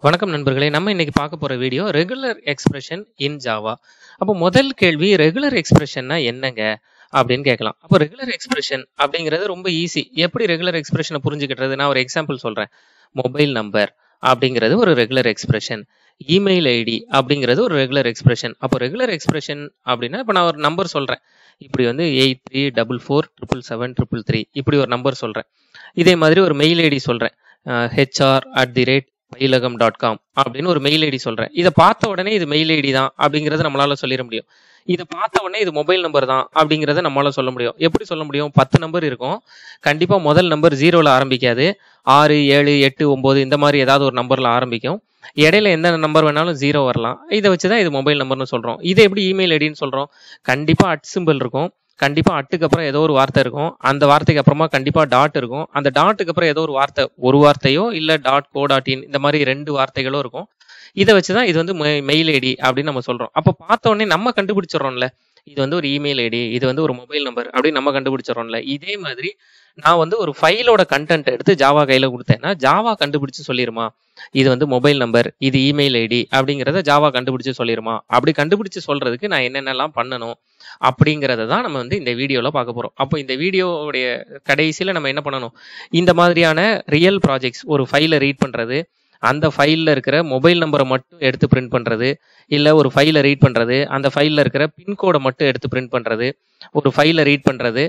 வணக்கம் நண்பர்களே நம்ம இன்னைக்கு பார்க்க போற video regular expression in Java அப்போ முதல் கேள்வி ரெகுலர் எக்ஸ்பிரஷன்னா என்னங்க அப்படின்னு கேட்கலாம் அப்போ ரெகுலர் எக்ஸ்பிரஷன் அப்படிங்கிறது ரொம்ப ஈஸி எப்படி ரெகுலர் எக்ஸ்பிரஷனை புரிஞ்சுக்கிட்டது நான் ஒரு எக்ஸாம்பிள் சொல்றேன் மொபைல் நம்பர் அப்படிங்கிறது ஒரு ரெகுலர் எக்ஸ்பிரஷன் இமெயில் ஐடி அப்படிங்கிறது ஒரு ரெகுலர் எக்ஸ்பிரஷன் அப்போ ரெகுலர் எக்ஸ்பிரஷன் அப்படின்னா இப்போ நான் ஒரு நம்பர் சொல்றேன் இப்படி வந்து eight three double four triple seven triple three இப்படி ஒரு நம்பர் சொல்றேன் இதே மாதிரி ஒரு மெயில் ஐடி சொல்றேன் HR at the rate Payilagam dot com அப்படின்னு ஒரு மெயில் ஐடி சொல்றேன் இதை பார்த்த உடனே இது மெயில் ஐடி தான் அப்படிங்கறத நம்மளால சொல்லிட முடியும் இதை பார்த்த உடனே இது மொபைல் நம்பர் தான் அப்படிங்கறத நம்மளால சொல்ல முடியும் எப்படி சொல்ல முடியும் பத்து நம்பர் இருக்கும் கண்டிப்பா முதல் நம்பர் ஜீரோல ஆரம்பிக்காது ஆறு ஏழு எட்டு ஒன்பது இந்த மாதிரி ஏதாவது ஒரு நம்பர்ல ஆரம்பிக்கும் இடையில எந்த நம்பர் வேணாலும் ஜீரோ வரலாம் இதை வச்சுதான் இது மொபைல் நம்பர்னு சொல்றோம் இதை எப்படி இமெயில் ஐடின்னு சொல்றோம் கண்டிப்பா அட் சிம்பிள் இருக்கும் கண்டிப்பா அட்டுக்கு அப்புறம் ஏதோ ஒரு வார்த்தை இருக்கும் அந்த வார்த்தைக்கு அப்புறமா கண்டிப்பா டாட் இருக்கும் அந்த டாட்டுக்கு அப்புறம் ஏதோ ஒரு வார்த்தை ஒரு வார்த்தையோ இல்ல டாட் கோ டாட் இன் இந்த மாதிரி ரெண்டு வார்த்தைகளோ இருக்கும் இதை வச்சுதான் இது வந்து மெயில் ஐடி அப்படின்னு நம்ம சொல்றோம் அப்ப பார்த்த உடனே நம்ம கண்டுபிடிச்சிடறோம்ல இது வந்து ஒரு இமெயில் ஐடி இது வந்து ஒரு மொபைல் நம்பர் அப்படின்னு நம்ம கண்டுபிடிச்சிடறோம்ல இதே மாதிரி நான் வந்து ஒரு ஃபைலோட கண்டென்ட் எடுத்து ஜாவா கையில கொடுத்தேன்னா ஜாவா கண்டுபிடிச்சு சொல்லிருமா இது வந்து மொபைல் நம்பர் இது இமெயில் ஐடி அப்படிங்கிறத ஜாவா கண்டுபிடிச்சு சொல்லிருமா அப்படி கண்டுபிடிச்சு சொல்றதுக்கு நான் என்னென்னலாம் பண்ணணும் அப்படிங்கிறத தான் நம்ம வந்து இந்த வீடியோல பார்க்க போறோம் அப்போ இந்த வீடியோவுடைய கடைசியில நம்ம என்ன பண்ணணும் இந்த மாதிரியான ரியல் ப்ராஜெக்ட்ஸ் ஒரு ஃபைலை ரீட் பண்றது அந்த ஃபைலில் இருக்கிற மொபைல் நம்பரை மட்டும் எடுத்து பிரிண்ட் பண்ணுறது இல்லை ஒரு ஃபைலை ரீட் பண்ணுறது அந்த ஃபைலில் இருக்கிற பின்கோடை மட்டும் எடுத்து பிரிண்ட் பண்ணுறது ஒரு ஃபைலை ரீட் பண்ணுறது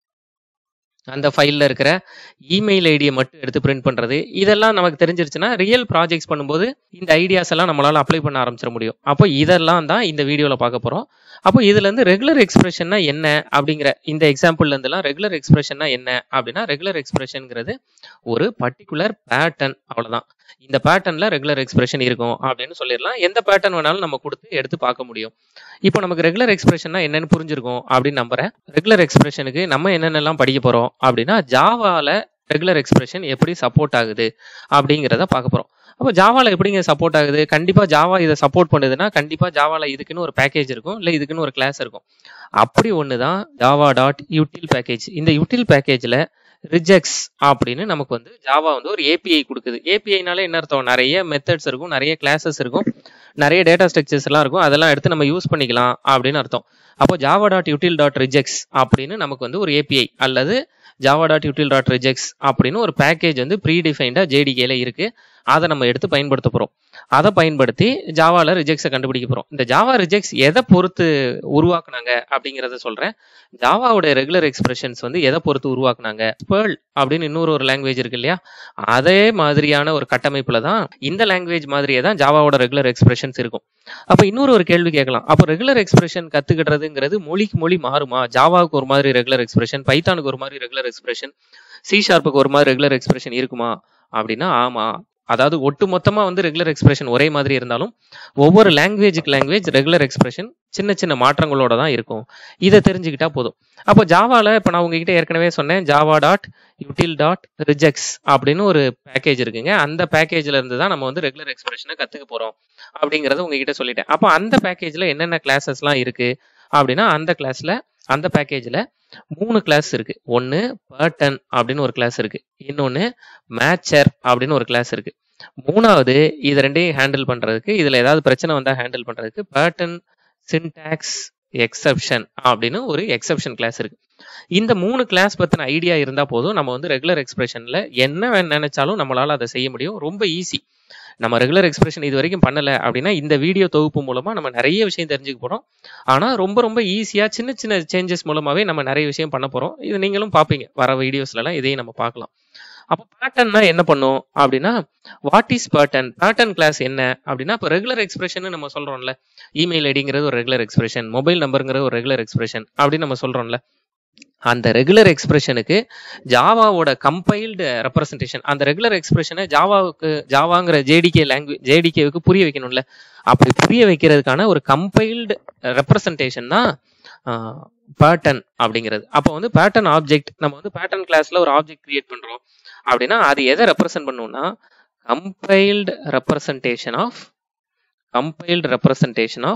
அந்த ஃபைலில் இருக்கிற இமெயில் ஐடியை மட்டும் எடுத்து பிரிண்ட் பண்ணுறது இதெல்லாம் நமக்கு தெரிஞ்சிருச்சுன்னா ரியல் ப்ராஜெக்ட்ஸ் பண்ணும்போது இந்த ஐடியாஸ் எல்லாம் நம்மளால அப்ளை பண்ண ஆரம்பிச்சிட முடியும் அப்போ இதெல்லாம் தான் இந்த வீடியோவில் பார்க்க போகிறோம் அப்போ இதுலேருந்து ரெகுலர் எக்ஸ்பிரஷன்னா என்ன அப்படிங்கிற இந்த எக்ஸாம்பிள்லேருந்துலாம் ரெகுலர் எக்ஸ்பிரஷன்னா என்ன அப்படின்னா ரெகுலர் எக்ஸ்பிரஷனுங்கிறது ஒரு பர்டிகுலர் பேட்டர்ன் அவ்வளோதான் இந்த பேட்டர்ன்ல ரெகுலர் எக்ஸ்பிரஷன் இருக்கும் அப்படின்னு சொல்லிடலாம் எந்த பேட்டர்ன் வேணாலும் நம்ம கொடுத்து எடுத்து பார்க்க முடியும் இப்போ நமக்கு ரெகுலர் எக்ஸ்பிரஷன்னா என்னன்னு புரிஞ்சிருக்கும் அப்படின்னு நம்புறேன் ரெகுலர் எக்ஸ்பிரஷனுக்கு நம்ம என்னென்னலாம் படிக்க போறோம் அப்படின்னா ஜாவால ரெகுலர் எக்ஸ்பிரஷன் எப்படி சப்போர்ட் ஆகுது அப்படிங்கிறத பார்க்க போறோம் அப்போ ஜாவால எப்படிங்க சப்போர்ட் ஆகுது கண்டிப்பா ஜாவா இதை சப்போர்ட் பண்ணுதுன்னா கண்டிப்பா ஜாவால இதுக்குன்னு ஒரு பேக்கேஜ் இருக்கும் இல்லை இதுக்குன்னு ஒரு கிளாஸ் இருக்கும் அப்படி ஒன்று தான் ஜாவா டாட் யூட்டில் பேக்கேஜ் இந்த யூட்டில் பேக்கேஜில் ரிஜெக்ட்ஸ் அப்படின்னு நமக்கு வந்து ஜாவா வந்து ஒரு ஏபிஐ கொடுக்குது ஏபிஐனாலே என்ன அர்த்தம் நிறைய மெத்தட்ஸ் இருக்கும் நிறைய கிளாஸஸ் இருக்கும் நிறைய டேட்டா ஸ்ட்ரக்சர்ஸ் எல்லாம் இருக்கும் அதெல்லாம் எடுத்து நம்ம யூஸ் பண்ணிக்கலாம் அப்படின்னு அர்த்தம் அப்போ Java dot util dot regex அப்படின்னு நமக்கு வந்து ஒரு ஏபிஐ அல்லது Java dot util dot regex அப்படின்னு ஒரு பேக்கேஜ் வந்து ப்ரீ டிஃபைண்டா ஜேடிகேல இருக்கு அதை நம்ம எடுத்து பயன்படுத்த போறோம் அதை பயன்படுத்தி ஜாவால ரிஜெக்ட்ஸை கண்டுபிடிக்க போறோம் இந்த ஜாவா ரிஜெக்ட்ஸ் எதை பொறுத்து உருவாக்குனாங்க அப்படிங்கிறத சொல்றேன் ஜாவாவோட ரெகுலர் எக்ஸ்பிரஷன்ஸ் வந்து எதை பொறுத்து உருவாக்குனாங்க பேர்ல் அப்படின்னு இன்னொரு ஒரு லாங்குவேஜ் இருக்கு இல்லையா அதே மாதிரியான ஒரு கட்டமைப்புல தான் இந்த லாங்குவேஜ் மாதிரியே தான் ஜாவாவோட ரெகுலர் எக்ஸ்பிரஷன்ஸ் இருக்கும் அப்ப இன்னொரு ஒரு கேள்வி கேட்கலாம் அப்போ ரெகுலர் எக்ஸ்பிரஷன் கத்துக்கிட்டதுங்கிறது மொழிக்கு மொழி மாறுமா ஜாவாவுக்கு ஒரு மாதிரி ரெகுலர் எக்ஸ்பிரஷன் பைத்தானுக்கு ஒரு மாதிரி ரெகுலர் எக்ஸ்பிரஷன் சி ஷார்ப்புக்கு ஒரு மாதிரி ரெகுலர் எக்ஸ்பிரஷன் இருக்குமா அப்படின்னா ஆமா அதாவது ஒட்டு மொத்தமா வந்து ரெகுலர் எக்ஸ்பிரஷன் ஒரே மாதிரி இருந்தாலும் ஒவ்வொரு லாங்குவேஜுக்கு லாங்குவேஜ் ரெகுலர் எக்ஸ்பிரஷன் சின்ன சின்ன மாற்றங்களோட தான் இருக்கும் இதை தெரிஞ்சுக்கிட்டா போதும் அப்போ ஜாவால இப்போ நான் உங்ககிட்ட ஏற்கனவே சொன்னேன் Java dot util dot regex அப்படின்னு ஒரு பேக்கேஜ் இருக்குங்க அந்த பேக்கேஜ்ல இருந்து தான் நம்ம வந்து ரெகுலர் எக்ஸ்பிரஷனை கத்துக்க போறோம் அப்படிங்கறத உங்ககிட்ட சொல்லிட்டேன் அப்போ அந்த பேக்கேஜ்ல என்னென்ன கிளாஸஸ்லாம் இருக்கு அப்படின்னா அந்த கிளாஸ்ல அந்த பேக்கேஜ்ல மூணு கிளாஸ் இருக்கு ஒன்னு பேர்டன் அப்படின்னு ஒரு கிளாஸ் இருக்கு இன்னொன்னு மேட்சர் அப்படின்னு ஒரு கிளாஸ் இருக்கு மூணாவது இது ரெண்டையும் ஹேண்டில் பண்றதுக்கு இதுல ஏதாவது பிரச்சனை வந்தா ஹேண்டில் பண்றதுக்கு பேர்டன் சின்டாக்ஸ் எக்ஸப்ஷன் அப்படின்னு ஒரு எக்ஸப்ஷன் கிளாஸ் இருக்கு இந்த மூணு கிளாஸ் பத்தின ஐடியா இருந்தா போதும் நம்ம வந்து ரெகுலர் எக்ஸ்பிரஷன்ல என்ன நினைச்சாலும் நம்மளால அதை செய்ய முடியும் ரொம்ப ஈஸி நம்ம ரெகுலர் எக்ஸ்பிரஷன் இது வரைக்கும் பண்ணல அப்படின்னா இந்த வீடியோ தொகுப்பு மூலமா நம்ம நிறைய விஷயம் தெரிஞ்சுக்க போறோம் ஆனா ரொம்ப ரொம்ப ஈஸியா சின்ன சின்ன சேஞ்சஸ் மூலமாவே நம்ம நிறைய விஷயம் பண்ண போறோம் இது நீங்களும் பாப்பீங்க வர வீடியோஸ்ல எல்லாம் இதையும் நம்ம பார்க்கலாம் அப்போ பேட்டர்ன்னா என்ன பண்ணும் அப்படின்னா what is pattern pattern class என்ன அப்படின்னா இப்போ ரெகுலர் எக்ஸ்பிரஷன் நம்ம சொல்றோம்ல இமெயில் ஐடிங்கிறது ஒரு ரெகுலர் எக்ஸ்பிரஷன் மொபைல் நம்பருங்கிறது ஒரு ரெகுலர் எக்ஸ்பிரஷன் அப்படின்னு நம்ம சொல்றோம்ல அந்த ரெகுலர் எக்ஸ்பிரஷனுக்கு ஜாவாவோட கம்பைல்டு ரெப்ரசன்டேஷன் அந்த ரெகுலர் எக்ஸ்பிரஷனை ஜாவாவுக்கு ஜாவாங்கிற ஜேடிகே லாங்குவேஜ் ஜேடிகேவுக்கு புரிய வைக்கணும்ல அப்படி புரிய வைக்கிறதுக்கான ஒரு கம்பைல்டு ரெப்ரசன்டேஷன் தான் பேட்டர்ன் அப்படிங்கிறது அப்போ வந்து பேட்டர்ன் ஆப்ஜெக்ட் நம்ம வந்து பேட்டர்ன் கிளாஸ்ல ஒரு ஆப்ஜெக்ட் கிரியேட் பண்றோம் அப்படின்னா அது எதை ரெப்ரசன்ட் பண்ணும்னா compiled representation of compiled representation of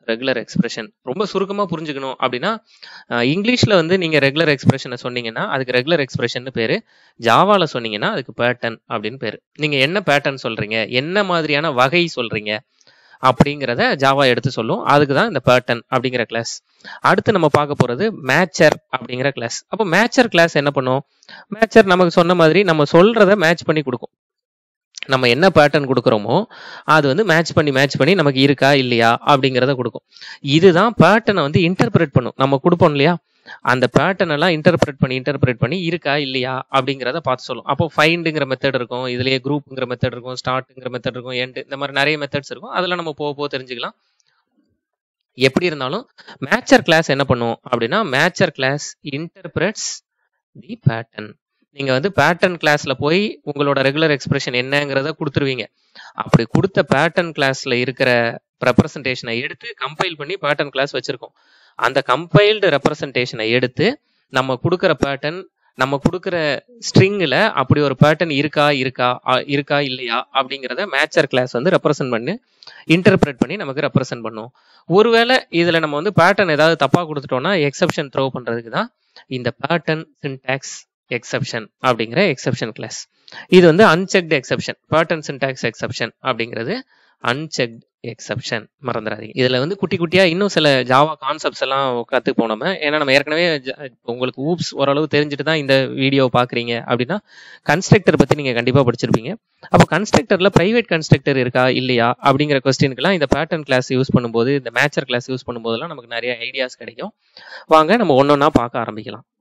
regular expression ரொம்ப சுருக்கமா புரிஞ்சுக்கணும் அப்படின்னா அஹ், இங்கிலீஷ்ல வந்து நீங்க ரெகுலர் எக்ஸ்பிரஷனை சொன்னீங்கன்னா அதுக்கு ரெகுலர் எக்ஸ்பிரஷன் பேரு ஜாவால சொன்னீங்கன்னா அதுக்கு பேட்டர்ன் அப்படின்னு பேரு நீங்க என்ன பேட்டர்ன் சொல்றீங்க என்ன மாதிரியான வகை சொல்றீங்க அப்படிங்கிறத ஜாவா எடுத்து சொல்லும் அதுக்கு தான் இந்த பேட்டர்ன் அப்படிங்கிற கிளாஸ் அடுத்து நம்ம பார்க்க போறது மேட்சர் அப்படிங்கிற கிளாஸ் அப்போ மேட்சர் கிளாஸ் என்ன பண்ணும் மேட்சர் நமக்கு சொன்ன மாதிரி நம்ம சொல்றத மேட்ச் பண்ணி கொடுக்கும் நம்ம என்ன பேட்டர்ன் கொடுக்குறோமோ அது வந்து மேட்ச் பண்ணி மேட்ச் பண்ணி நமக்கு இருக்கா இல்லையா அப்படிங்கிறத கொடுக்கும் இதுதான் பேட்டர்னை வந்து இன்டர்பிரேட் பண்ணும் நம்ம கொடுப்போம் இல்லையா அந்த பேட்டர்ன் எல்லாம் இன்டர்பிரேட் பண்ணி இன்டர்பிரேட் பண்ணி இருக்கா இல்லையா அப்படிங்கிறத பார்த்து சொல்லும் அப்போ ஃபைண்டுங்கிற மெத்தட் இருக்கும் இதுலயே குரூப்புங்கிற மெத்தட் இருக்கும் ஸ்டார்ட்ங்கிற மெத்தட் இருக்கும் எண்ட் இந்த மாதிரி நிறைய மெத்தட்ஸ் இருக்கும் அதெல்லாம் நம்ம போக போக தெரிஞ்சுக்கலாம் எப்படி இருந்தாலும் மேட்சர் கிளாஸ் என்ன பண்ணும் அப்படின்னா matcher class interprets the pattern நீங்க வந்து பேட்டர்ன் கிளாஸ்ல போய் உங்களோட ரெகுலர் எக்ஸ்பிரஷன் என்னங்கிறத கொடுத்துருவீங்க அப்படி கொடுத்த பேட்டர்ன் கிளாஸ்ல இருக்கிற ரெப்ரசன்டேஷனை எடுத்து கம்பைல் பண்ணி பேட்டர்ன் கிளாஸ் வச்சிருக்கோம் அந்த கம்பைல்டு ரெப்ரசன்டேஷனை எடுத்து நம்ம கொடுக்குற பேட்டர்ன் நம்ம கொடுக்குற ஸ்ட்ரிங்கில் அப்படி ஒரு பேட்டர்ன் இருக்கா இருக்கா அ, இருக்கா இல்லையா அப்படிங்கிறத மேட்சர் கிளாஸ் வந்து ரெப்ரசன்ட் பண்ணி இன்டர்பிரேட் பண்ணி நமக்கு ரெப்ரசன்ட் பண்ணும் ஒருவேளை இதுல நம்ம வந்து பேட்டர்ன் ஏதாவது தப்பா கொடுத்துட்டோம்னா எக்ஸப்ஷன் த்ரோ பண்றதுக்கு தான் இந்த பேட்டர்ன் சின்டாக்ஸ் எக்ஸப்ஷன் அப்படிங்கிற எக்ஸப்ஷன் கிளாஸ் இது வந்து unchecked exception pattern syntax exception அப்படிங்கிறது அன்செக்ட் எக்ஸப்ஷன் மறந்துடாதீங்க இதுல வந்து குட்டி குட்டியா இன்னும் சில ஜாவா கான்செப்ட்ஸ் எல்லாம் கத்துப்போம் நம்ம ஏன்னா நம்ம ஏற்கனவே ஜ- உங்களுக்கு ஊப்ஸ் ஓரளவு தெரிஞ்சுட்டு தான் இந்த வீடியோ பாக்குறீங்க அப்படின்னா கன்ஸ்ட்ரக்டர் பத்தி நீங்க கண்டிப்பா படிச்சிருப்பீங்க அப்போ கன்ஸ்ட்ரக்டர்ல பிரைவேட் கன்ஸ்ட்ரக்டர் இருக்கா இல்லையா அப்படிங்கிற கொஸ்டினுக்குலாம் இந்த பேட்டர்ன் கிளாஸ் யூஸ் பண்ணும்போது இந்த மேட்சர் கிளாஸ் யூஸ் பண்ணும்போதெல்லாம் நமக்கு நிறைய ஐடியாஸ் கிடைக்கும் வாங்க நம்ம ஒன்னொன்னா பார்க்க ஆரம்பிக்கலாம்